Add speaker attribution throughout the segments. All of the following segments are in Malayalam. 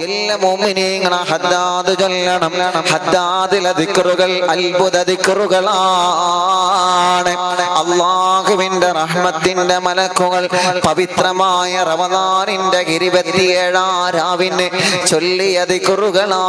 Speaker 1: എല്ലാ മോമിനീങ്ങളും ഹദ്ദാദ് ചൊല്ലണം ഹദ്ദാദിലെ ദിക്റുകൾ അത്ഭുത ദിക്റുകളാണ് അള്ളാഹുവിന്റെ റഹ്മത്തിന്റെ മലക്കുകൾ പവിത്രമായ റമദാനിന്റെ ഇരുപത്തിയേഴാം രാവിന് ചൊല്ലിയ ദിക്റുകളാ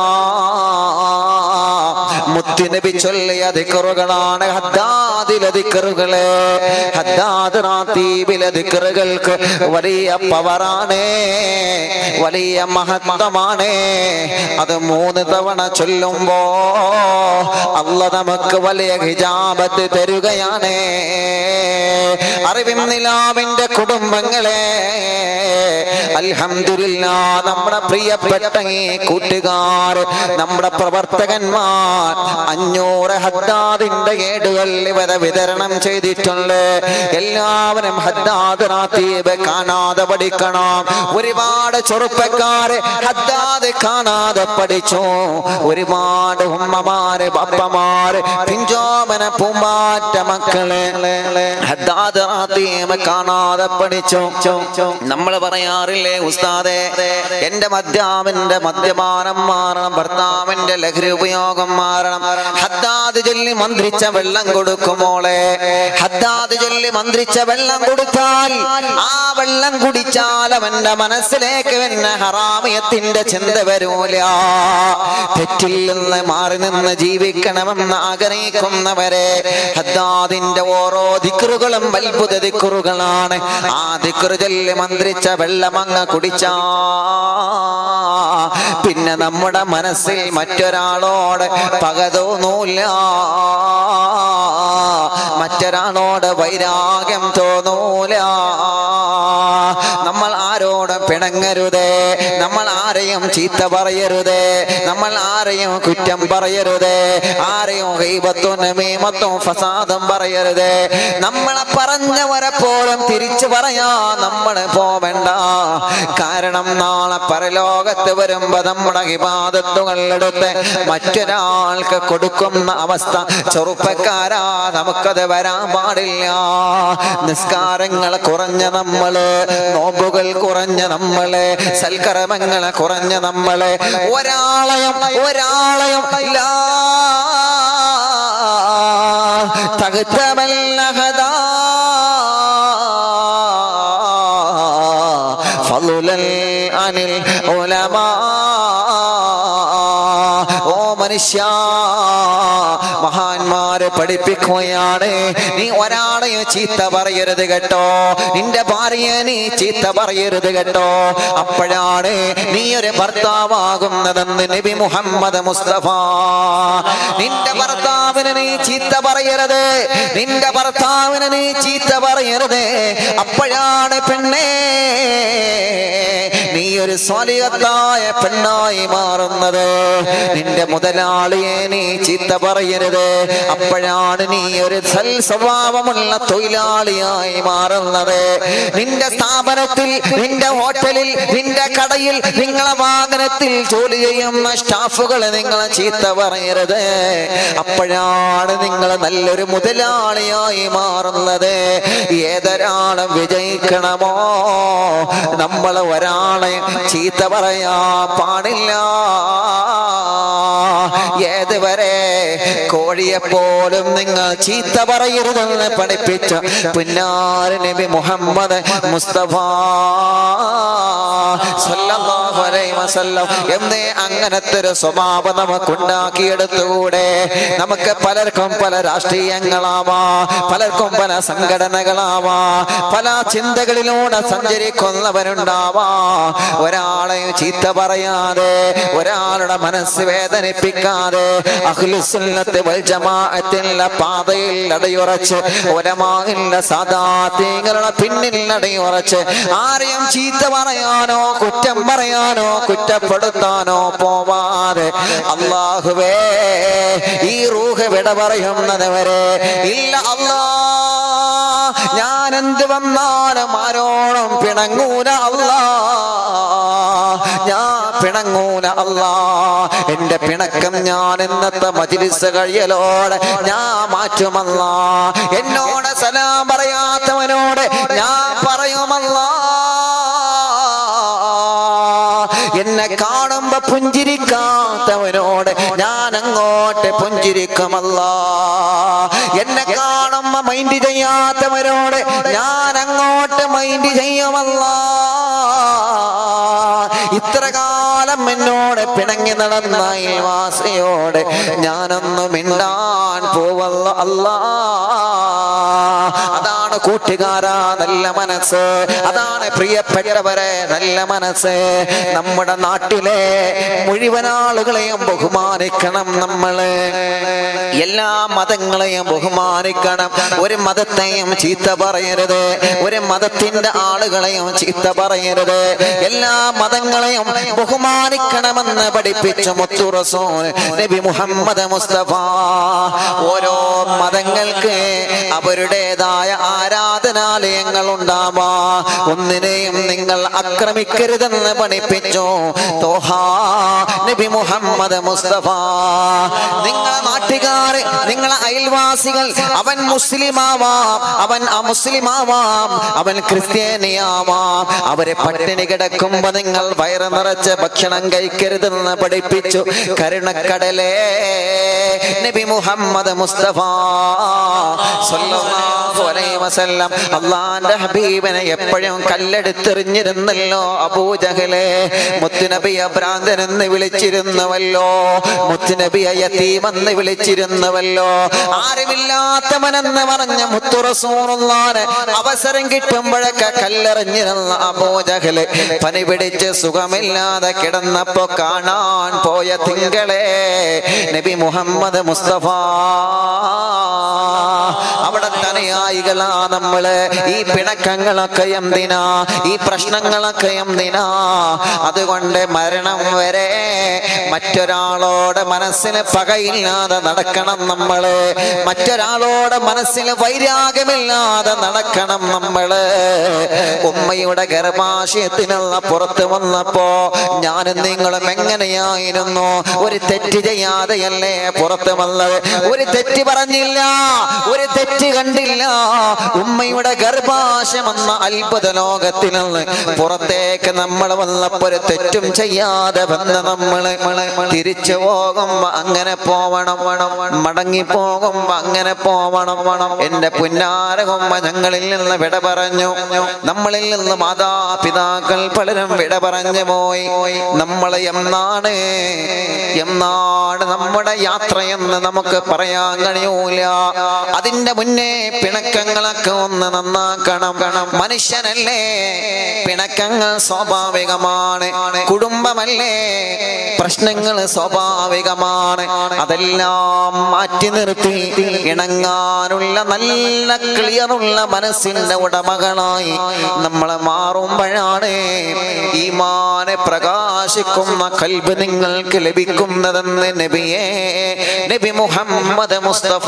Speaker 1: മുത്തുനബി ചൊല്ലിയ ദിക്റുകളാണ് ഹദ്ദാദിലെ ദിക്റുകള് ഹദ്ദാദ് റാത്തീബിലെ ദിക്റുകൾക്ക് വലിയ പവറാണ് വലിയ മഹത്വമാണ് അത് മൂന്ന് തവണ ചൊല്ലുമ്പോ അല്ല നമുക്ക് വലിയ ഹിജാബത്ത് തരുകയാണ് അറിവിൻ നിലാവിന്റെ കുടുംബങ്ങളെ അൽഹംദുലില്ല നമ്മുടെ പ്രിയപ്പെട്ട ഈ കൂട്ടുകാർ നമ്മുടെ പ്രവർത്തകന്മാർ അഞ്ഞൂറ് ഹദ്ദാദിന്റെ ഏടുകൾ ഇവരെ വിതരണം ചെയ്തിട്ടുണ്ട് എല്ലാവരും ഹദ്ദാദ് റാത്തീബ് കാണാതെ പഠിക്കണം ഒരുപാട് ചെറുപ്പക്കാര് ഹദ്ദാദ് കാണാതെ പഠിച്ചു ഒരുപാട് ഉമ്മമാര് ബപ്പമാര് പിഞ്ചോമന പൂമ്പാറ്റ മക്കള് ഹദ്ദാദ് റാത്തീബ് കാണാതെ പഠിച്ചു നമ്മൾ പറയാറില്ലേ ഉസ്താദെ എന്റെ മദ്യാവിന്റെ മദ്യപാനം മാറണം ഭർത്താവിന്റെ ലഹരി ഉപയോഗം മാറണം ഹദ്ദാദ് ചൊല്ലി മന്ത്രിച്ച വെള്ളം കൊടുക്കുമോളെ ഹദ്ദാദ് ചൊല്ലി മന്ത്രിച്ച വെള്ളം കൊടുത്താൽ ആ വെള്ളം കുടിച്ചാൽ അവന്റെ മനസ്സിലേക്ക് പിന്നെ ഹറാമിയത്തിന്റെ ചിന്ത വരൂല തെറ്റിൽ നിന്ന് മാറി നിന്ന് ജീവിക്കണമെന്ന് ആഗ്രഹിക്കുന്നവരെ ഹദ്ദാദിന്റെ ഓരോ ദിക്റുകളും അത്ഭുത ദിക്റുകളാണ് ആ ദിക്റ് ചൊല്ലി മന്ത്രിച്ച വെള്ളം അങ്ങ് കുടിച്ചാ പിന്നെ നമ്മുടെ മനസ്സിൽ മറ്റൊരാളോട് പക തോന്നൂല മറ്റൊരാളോട് വൈരാഗ്യം തോന്നൂല നമ്മൾ ആരോടും പിണങ്ങരുതേ നമ്മൾ ആരെയും ചീത്ത പറയരുതേ നമ്മൾ ആരെയും കുറ്റം പറയരുതേ ആരെയും ഹൈബത്തും നമീമത്തും ഫസാദും പറയരുതേ നമ്മളെ പറഞ്ഞവരെ പോലും തിരിച്ചു പറയാ നമ്മൾ പോവേണ്ട കാരണം നാളെ പരലോകത്ത് വരുമ്പോ നമ്മുടെ വിവാദത്തുകൾ എടുത്ത് മറ്റൊരാൾക്ക് കൊടുക്കുന്ന അവസ്ഥ ചെറുപ്പക്കാരാ നമുക്കത് വരാൻ പാടില്ല നിസ്കാരങ്ങൾ കുറഞ്ഞ നമ്മള് നോമ്പുകൾ കുറഞ്ഞ നമ്മള് സൽക്കർമ്മങ്ങൾ കുറഞ്ഞ നമ്മള് ഒരാളെയും ഒരാളെയും ലാ തകത്തമല്ലഹദാ ഫളുലൽ അനിൽ ഉലമാ ഓ മനുഷ്യ മഹാന്മാരെ പഠിപ്പിക്കുകയാണ് നീ ഒരാളെയും ചീത്ത പറയരുത് കേട്ടോ നിന്റെ ഭാര്യയെ നീ ചീത്ത പറയരുത് കേട്ടോ അപ്പോഴാണ് നീ ഒരു ഭർത്താവാകുന്നതെന്ന് നബി മുഹമ്മദ് മുസ്തഫ നിന്റെ ഭർത്താവിനെ നീ ചീത്ത പറയരുത് നിന്റെ ഭർത്താവിനെ നീ ചീത്ത പറയരുത് അപ്പോഴാണ് പെണ്ണേ നീ ഒരു സ്വാലികത്തായ പെണ്ണായി മാറുന്നത് നിന്റെ മുതലാളിയെ നീ ചീത്ത പറയരുത് അപ്പോഴാണ് നീ ഒരു സൽ സ്വഭാവമുള്ള തൊഴിലാളിയായി മാറുന്നത് നിന്റെ സ്ഥാപനത്തിൽ നിന്റെ ഹോട്ടലിൽ നിന്റെ കടയിൽ നിങ്ങളെ വാഹനത്തിൽ ജോലി ചെയ്യുന്ന സ്റ്റാഫുകളെ നിങ്ങളെ ചീത്ത പറയരുത് അപ്പോഴാണ് നിങ്ങൾ നല്ലൊരു മുതലാളിയായി മാറുന്നത് ഏതൊരാളും വിജയിക്കണമോ നമ്മൾ ഒരാളെ ചീത്ത പറയാ പാടില്ല ഏതുവരെ കോഴിയെ പോലും നിങ്ങൾ ചീത്ത പറയരുതെന്ന് പഠിപ്പിച്ച പുന്നാര നബി മുഹമ്മദ് മുസ്തഫ സല്ലല്ലാഹു അലൈഹി വസല്ലം എന്നേ അങ്ങനത്തെ ഒരു സ്വഭാവം നമുക്ക് ഉണ്ടാക്കിയെടുത്തുകൂടെ നമുക്ക് പലർക്കും പല രാഷ്ട്രീയങ്ങളാവാ പലർക്കും പല സംഘടനകളാവാ പല ചിന്തകളിലൂടെ സഞ്ചരിക്കുന്നവരുണ്ടാവാ ഒരാളെയും ചീത്ത പറയാതെ ഒരാളുടെ മനസ്സ് വേദനിപ്പിക്കാതെ അഖിലുസുന്നത്ത് വൽ ജമാഅത്തിന്റെ പാതയിൽ അടയുറച്ച് ഒരമാകില്ല സാദാത്യങ്ങളുടെ പിന്നിൽ അടയുറച്ച് ആരെയും ചീത്ത പറയാനോ കുറ്റം പറയാനോ കുറ്റപ്പെടുത്താനോ പോവാതെ അള്ളാഹുവേ ഈ റൂഹ് വിട പറയുന്നത് വരെ ഇല്ല അല്ലാ ഞാൻ എന്ത് വന്നാലും ആരോടും പിണങ്ങൂല അല്ലാ ഞാൻ പിണങ്ങൂല അല്ലാ എന്റെ പിണക്കം ഞാൻ ഇന്നത്തെ മജിലിസ് കഴിയലോടെ ഞാൻ മാറ്റുമല്ല എന്നോട് സലാം പറയാത്തവനോട് ഞാൻ പറയുമല്ല എന്നെ കാണുമ്പോ പുഞ്ചിരിക്കാത്തവനോട് ഞാൻ അങ്ങോട്ട് പുഞ്ചിരിക്കുമല്ല എന്നെ കാണുമ്പോ മൈൻഡ് ചെയ്യാത്തവരോട് ഞാൻ അങ്ങോട്ട് മൈൻഡ് ചെയ്യുമല്ല ഇത്ര കാലം എന്നോട് പിണങ്ങി നടന്ന അയൽവാസിയോട് ഞാനൊന്ന് മിണ്ടാൻ പോവല്ല അല്ലാ അതാണ് കൂട്ടുകാരാ നല്ല മനസ്സ് അതാണ് പ്രിയപ്പെട്ടവരെ നല്ല മനസ്സ് നമ്മുടെ നാട്ടിലെ മുഴുവൻ ആളുകളെയും ബഹുമാനിക്കണം നമ്മള് എല്ലാ മതങ്ങളെയും ബഹുമാനിക്കണം ഒരു മതത്തെയും ചീത്ത പറയരുത് ഒരു മതത്തിന്റെ ആളുകളെയും ചീത്ത പറയരുത് എല്ലാ മതങ്ങളെയും ബഹുമാനിക്കണമെന്ന് പഠിപ്പിച്ച മുത്തു റസൂൽ നബി മുഹമ്മദ് മുസ്തഫ ഓരോ മതങ്ങൾക്ക് അവരുടേതായ ആരാധനാലയങ്ങൾ ഉണ്ടാവാ ഒന്നിനെയും നിങ്ങൾ ആക്രമിക്കരുതെന്ന് പഠിപ്പിച്ചു തോഹാ നബി മുഹമ്മദ് മുസ്തഫ നിങ്ങളെ നാട്ടുകാർ നിങ്ങളെ അയൽവാസികൾ അവൻ മുസ്ലിമാവാം അവൻ അമുസ്ലിമാവാം അവൻ ക്രിസ്ത്യാനിയാവാം അവരെ പട്ടിണി കിടക്കുമ്പോ നിങ്ങൾ വയറ് നിറച്ച് ഭക്ഷണം കഴിക്കരുതെന്ന് പഠിപ്പിച്ചു കരുണക്കടലേ നബി മുഹമ്മദ് മുസ്തഫ സല്ലല്ലാഹു അലൈഹി വസല്ലം അള്ളാന്റെ ഹബീബിനെ എപ്പോഴും കല്ലെടുത്തെറിഞ്ഞിരുന്നല്ലോ അബൂജഹലെ മുത്തുനബിയ ഭ്രാന്തൻ എന്ന് വിളിച്ചിരുന്നുവല്ലോ മുത്തുനബിയ യതീമെന്ന് വിളിച്ചിരുന്നുവല്ലോ ആരുമില്ലാത്തവനെന്ന് പറഞ്ഞ മുത്തുറസൂറുള്ളാന് അവസരം കിട്ടുമ്പോഴൊക്കെ കല്ലെറിഞ്ഞിരുന്ന അബൂജഹല് പനി പിടിച്ച് സുഖമില്ലാതെ കിടന്നപ്പോ കാണാൻ പോയ തിങ്കളെ നബി മുഹമ്മദ് മുസ്തഫ അവിടെ തനയായികളാ നമ്മള് ഈ പിണക്കങ്ങളൊക്കെ എന്തിനാ ഈ പ്രശ്നങ്ങളൊക്കെ എന്തിനാ അതുകൊണ്ട് മരണം വരെ മറ്റൊരാളോട് മനസ്സിന് പകയില്ലാതെ നടക്കണം നമ്മള് മറ്റൊരാളോട് മനസ്സിന് വൈരാഗ്യമില്ലാതെ നടക്കണം നമ്മള് ഉമ്മയുടെ ഗർഭാശയത്തിനുള്ള പുറത്ത് വന്നപ്പോ ഞാനും നിങ്ങളും എങ്ങനെയായിരുന്നു ഒരു തെറ്റ് ചെയ്യാതെയല്ലേ പുറത്ത് വന്നത് ഒരു തെറ്റ് പറഞ്ഞില്ല ഒരു തെറ്റ് കണ്ടില്ല ഉമ്മയുടെ ഗർഭാശയം എന്ന അത്ഭുത ലോകത്തിൽ നിന്ന് പുറത്തേക്ക് നമ്മൾ വന്നപ്പോ ഒരു തെറ്റും ചെയ്യാതെ വന്ന നമ്മള് തിരിച്ചു പോകുമ്പോ അങ്ങനെ പോവണം മടങ്ങി പോകുമ്പോ അങ്ങനെ പോവണം എന്റെ പുന്നാരകുമ്പ ഞങ്ങളിൽ നിന്ന് വിട പറഞ്ഞു നമ്മളിൽ നിന്ന് മാതാപിതാക്കൾ പലരും വിട പറഞ്ഞു പോയി നമ്മളെ എന്നാണ് എന്നാണ് നമ്മുടെ യാത്രയെന്ന് നമുക്ക് പറയാൻ കഴിയൂല അതിന്റെ മുന്നേ പിണക്കങ്ങളൊക്കെ ഒന്ന് നന്നാക്കണം മനുഷ്യനല്ലേ പിണക്കങ്ങൾ സ്വാഭാവികമാണ് കുടുംബമല്ലേ പ്രശ്നങ്ങൾ സ്വാഭാവികമാണ് അതെല്ലാം മാറ്റി നിർത്തി ഇണങ്ങാനുള്ള നല്ല ക്ലിയറുള്ള മനസ്സിന്റെ ഉടമകളായി നമ്മളെ മാറുമ്പോഴാണ് ഈമാനെ പ്രകാശിക്കുന്ന കൽബ് നിങ്ങൾക്ക് ലഭിക്കുന്നതെന്ന് നബിയെ നബി മുഹമ്മദ് മുസ്തഫ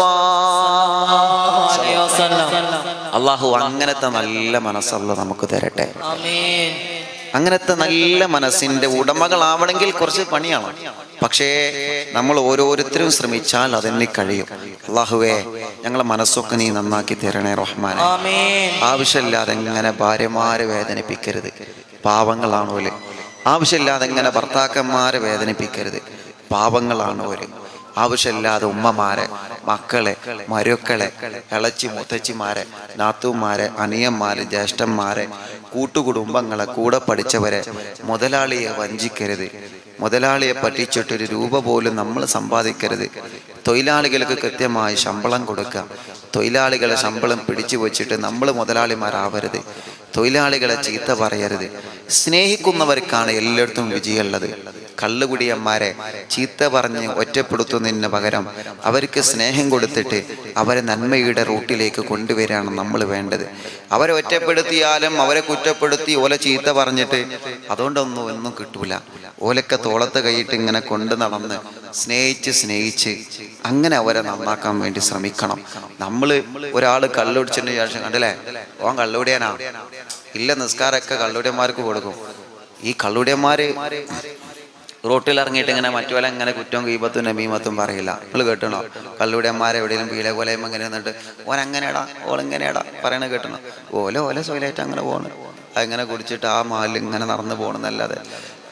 Speaker 1: അള്ളാഹു അങ്ങനത്തെ നല്ല മനസ്സല്ല നമുക്ക് തരട്ടെ അങ്ങനത്തെ നല്ല മനസ്സിന്റെ ഉടമകളാവണമെങ്കിൽ കുറച്ച് പണിയാണ് പക്ഷേ നമ്മൾ ഓരോരുത്തരും ശ്രമിച്ചാൽ അതെന്നെ കഴിയും അള്ളാഹുവേ ഞങ്ങളെ മനസ്സൊക്കെ നീ നന്നാക്കി തരണേ റഹ്മാനെ ആവശ്യമില്ലാതെ എങ്ങനെ ഭാര്യമാരെ വേദനിപ്പിക്കരുത് പാവങ്ങളാണ് ഓല് ആവശ്യമില്ലാതെ എങ്ങനെ ഭർത്താക്കന്മാരെ വേദനിപ്പിക്കരുത് പാവങ്ങളാണ് ഓല് ആവശ്യമില്ലാതെ ഉമ്മമാരെ മക്കളെ മരുക്കളെ ഇളച്ചി മുത്തച്ചിമാരെ നാത്തൂമാരെ അനിയന്മാരെ ജ്യേഷ്ഠന്മാരെ കൂട്ടുകുടുംബങ്ങളെ കൂടെ പഠിച്ചവരെ മുതലാളിയെ വഞ്ചിക്കരുത് മുതലാളിയെ പറ്റിച്ചിട്ടൊരു രൂപ പോലും നമ്മൾ സമ്പാദിക്കരുത് തൊഴിലാളികൾക്ക് കൃത്യമായി ശമ്പളം കൊടുക്കുക തൊഴിലാളികളെ ശമ്പളം പിടിച്ചു വച്ചിട്ട് നമ്മൾ മുതലാളിമാരാവരുത് തൊഴിലാളികളെ ചീത്ത പറയരുത് സ്നേഹിക്കുന്നവർക്കാണ് എല്ലായിടത്തും വിജയമുള്ളത് കള്ളുകുടിയന്മാരെ ചീത്ത പറഞ്ഞ് ഒറ്റപ്പെടുത്തുന്നതിന് പകരം അവർക്ക് സ്നേഹം കൊടുത്തിട്ട് അവരെ നന്മയുടെ റൂട്ടിലേക്ക് കൊണ്ടുവരികയാണ് നമ്മൾ വേണ്ടത് അവരെ ഒറ്റപ്പെടുത്തിയാലും അവരെ കുറ്റപ്പെടുത്തി ഓല ചീത്ത പറഞ്ഞിട്ട് അതുകൊണ്ടൊന്നും ഒന്നും കിട്ടൂല ഓലൊക്കെ തോളത്ത് കൈയിട്ട് ഇങ്ങനെ കൊണ്ടു നടന്ന് സ്നേഹിച്ച് സ്നേഹിച്ച് അങ്ങനെ അവരെ നന്നാക്കാൻ വേണ്ടി ശ്രമിക്കണം നമ്മൾ ഒരാൾ കള്ളുടിച്ചതിന് ശേഷം കണ്ടില്ലേ ഓൻ കള്ളുടിയാനാ ഇല്ല നിസ്കാരമൊക്കെ കള്ളുടിയന്മാർക്ക് കൊടുക്കും ഈ കള്ളുടിയന്മാര് റോട്ടിൽ ഇറങ്ങിയിട്ട് ഇങ്ങനെ മറ്റുപോലെ ഇങ്ങനെ കുറ്റവും ഗീപത്തും നബീമത്തും പറയില്ല നിങ്ങൾ കേട്ടണോ കള്ളുടിയന്മാരെ എവിടെയെങ്കിലും പീല കൊലയും അങ്ങനെ എന്നിട്ട് ഓൻ അങ്ങനെയാടാ ഓൾ ഇങ്ങനെയാടാ പറയണ കേട്ടണോ ഓല ഓല സോയിലായിട്ട് അങ്ങനെ പോണ് അങ്ങനെ കുടിച്ചിട്ട് ആ മാലിൽ ഇങ്ങനെ നടന്നു പോകണമെന്നല്ലാതെ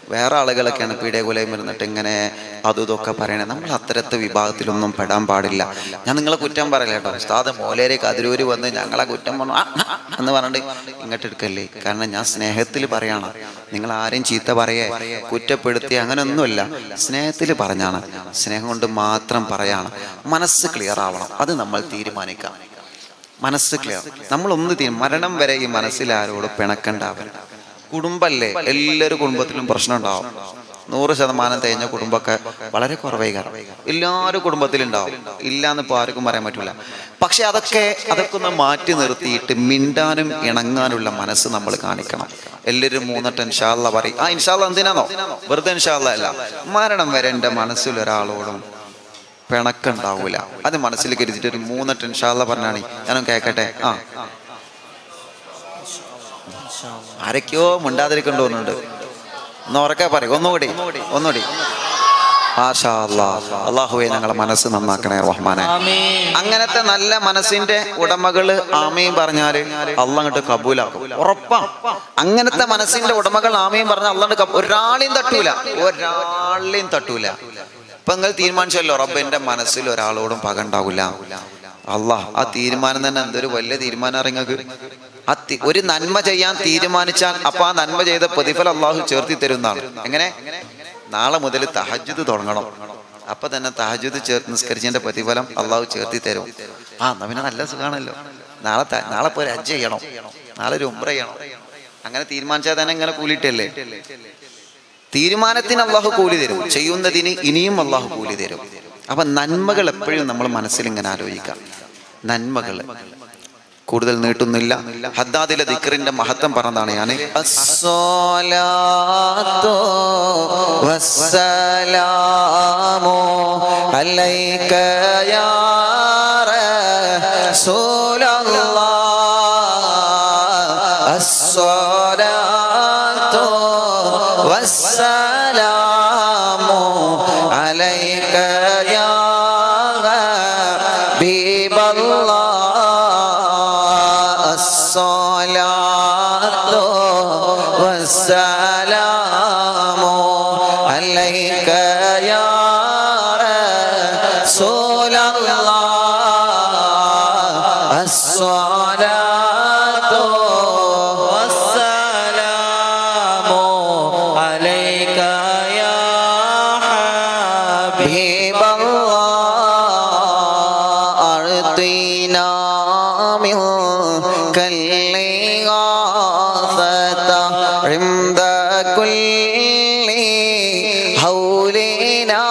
Speaker 1: വേറെ ആളുകളൊക്കെയാണ് പീഡിയ കൊലയും ഇരുന്നിട്ട് ഇങ്ങനെ അതും ഇതൊക്കെ പറയണേ നമ്മൾ അത്തരത്തെ വിഭാഗത്തിലൊന്നും പെടാൻ പാടില്ല ഞാൻ നിങ്ങളെ കുറ്റം പറയില്ല കേട്ടോ ഉസ്താദ് മോലേരെ കതിരൂര് വന്ന് ഞങ്ങളെ കുറ്റം പറഞ്ഞു "ആ, ആ, ആ" എന്ന് പറഞ്ഞിട്ട് ഇങ്ങോട്ട് എടുക്കല്ലേ കാരണം ഞാൻ സ്നേഹത്തിൽ പറയാണ് നിങ്ങൾ ആരെയും ചീത്ത പറയേ കുറ്റപ്പെടുത്തി അങ്ങനെയൊന്നുമില്ല സ്നേഹത്തിൽ പറഞ്ഞാണ് സ്നേഹം കൊണ്ട് മാത്രം പറയാണ് മനസ്സ് ക്ലിയർ ആവണം അത് നമ്മൾ തീരുമാനിക്കാം മനസ്സ് ക്ലിയർ നമ്മളൊന്ന് തീരും മരണം വരെ ഈ മനസ്സിൽ ആരോട് പിണക്കണ്ടാവരുത് കുടുംബല്ലേ എല്ലാവരും കുടുംബത്തിലും പ്രശ്നം ഉണ്ടാവും നൂറ് ശതമാനം തേഞ്ഞ കുടുംബമൊക്കെ വളരെ കുറവേ കാരണം എല്ലാവരും കുടുംബത്തിലുണ്ടാവും ഇല്ല എന്ന് ഇപ്പോൾ ആർക്കും പറയാൻ പറ്റില്ല പക്ഷെ അതൊക്കെ അതൊക്കെ ഒന്ന് മാറ്റി നിർത്തിയിട്ട് മിണ്ടാനും ഇണങ്ങാനുള്ള മനസ്സ് നമ്മൾ കാണിക്കണം എല്ലാവരും മൂന്നിട്ട് ഇൻഷാല്ല പറയും ആ ഇൻഷാല്ല എന്തിനാണോ വെറുതെ ഇൻഷാല്ല അല്ല മരണം വരെ എൻ്റെ മനസ്സിൽ ഒരാളോടും പിണക്കുണ്ടാവൂല അത് മനസ്സിൽ കരുതിയിട്ട് ഒരു മൂന്നെട്ട് ഇൻഷാല്ല പറഞ്ഞാണ് ഞാനും കേക്കട്ടെ ആ ആരൊക്കെയോ മിണ്ടാതിരിക്കൊണ്ട് തോന്നുന്നുണ്ട് ഒന്ന് ഉറക്കെ പറയും ഒന്നുകൂടി ഒന്നുകൂടി ആശാ അല്ലാ അള്ളാഹുവെ ഞങ്ങളെ മനസ്സ് നന്നാക്കണേ റഹ്മാനെ അങ്ങനത്തെ നല്ല മനസ്സിന്റെ ഉടമകള് ആമയും പറഞ്ഞാല് അള്ള അങ്ങോട്ട് കബൂലാക്കും ഉറപ്പാ അങ്ങനത്തെ മനസ്സിന്റെ ഉടമകൾ ആമയും പറഞ്ഞാൽ അള്ളാണ്ട് ഒരാളെയും തട്ടൂല ഒരാളെയും തട്ടൂല ഇപ്പൊ നിങ്ങൾ തീരുമാനിച്ചല്ലോ റബ്ബ് എന്റെ മനസ്സിൽ ഒരാളോടും പക ഉണ്ടാവില്ല അള്ളാഹ് ആ തീരുമാനം തന്നെ എന്തൊരു വലിയ തീരുമാനം അറിങ്ങൾക്ക് ആ തി- ഒരു നന്മ ചെയ്യാൻ തീരുമാനിച്ചാൽ അപ്പൊ ആ നന്മ ചെയ്ത പ്രതിഫലം അള്ളാഹു ചേർത്തി തരുന്നതാണ് എങ്ങനെ നാളെ മുതൽ തഹജ്ജുദ് തുടങ്ങണം അപ്പൊ തന്നെ തഹജ്ജുദ് ചേർത്ത് നിസ്കരിച്ചതിന്റെ പ്രതിഫലം അള്ളാഹു ചേർത്തി തരും ആ എന്നാ പിന്നെ നല്ല സുഖാണല്ലോ നാളെ ത- നാളെ പോയി ഹജ്ജ് ചെയ്യണം നാളെ ഒരു ഉംറ ചെയ്യണം അങ്ങനെ തീരുമാനിച്ചാൽ തന്നെ ഇങ്ങനെ കൂലിയിട്ടല്ലേ തീരുമാനത്തിന് അള്ളാഹു കൂലി തരും ചെയ്യുന്നതിന് ഇനിയും അള്ളാഹു കൂലി തരും അപ്പൊ നന്മകൾ എപ്പോഴും നമ്മൾ മനസ്സിൽ ഇങ്ങനെ ആലോചിക്കാം നന്മകൾ കൂടുതൽ നീട്ടുന്നില്ല ഹദ്ദാദിലെ ദിക്റിന്റെ മഹത്വം പറഞ്ഞതാണ് ഞാൻ അലൈക യാ റസൂലല്ലാഹ് അസ്സലാത്തു വസ്സലാമു അലൈക യാ ഹബീബല്ലാഹ് അസ്സലാത്തു വസ്സലാമു അലൈക യാ റസൂലല്ലാഹ് അസ്സലാത്തു
Speaker 2: والسلام عليك يا حبيب
Speaker 1: حبيب الله أعطينا منك الإغاثة عند كل هولنا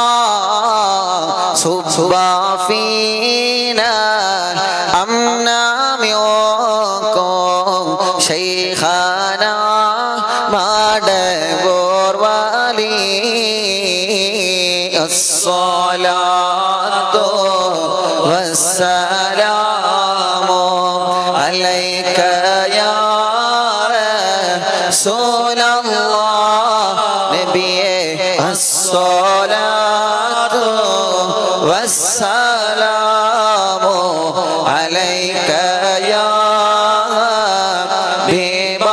Speaker 1: صب فينا أمنا منكم شيخنا مدبور ولي الصلاة والسلام عليك يا رسول الله نبي الصلاة والسلام عليك يا حبيب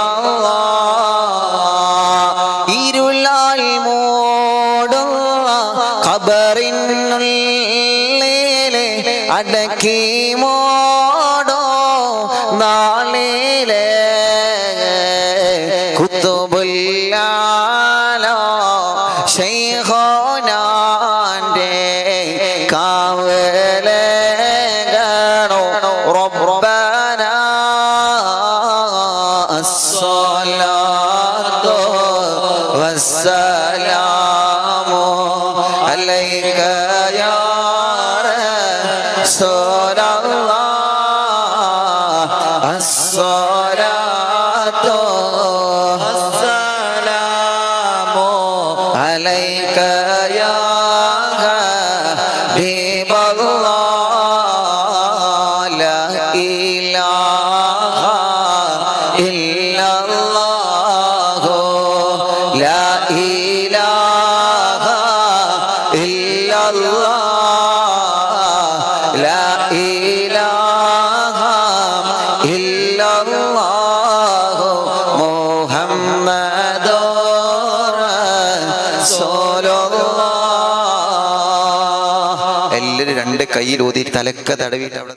Speaker 1: الله ഇരുളാൽ മൂടുള്ള ഖബറിനുള്ളിലെ അടക്കി മോടോ നാളിലെ കുത്തുബുല്ലാലോ ശൈഖോനാന്റെ കാവലെ ഗണോ റബ്ബന الصلاة والسلام عليك يا رسول الله الصلاة
Speaker 2: والسلام
Speaker 1: عليك يا حبيب الله لا إله إلا الله لا إله إلا الله لا إله إلا الله محمد എല്ലാരും രണ്ട് കയ്യിൽ ഊതി തലക്ക തടവിട്ട് അവിടെ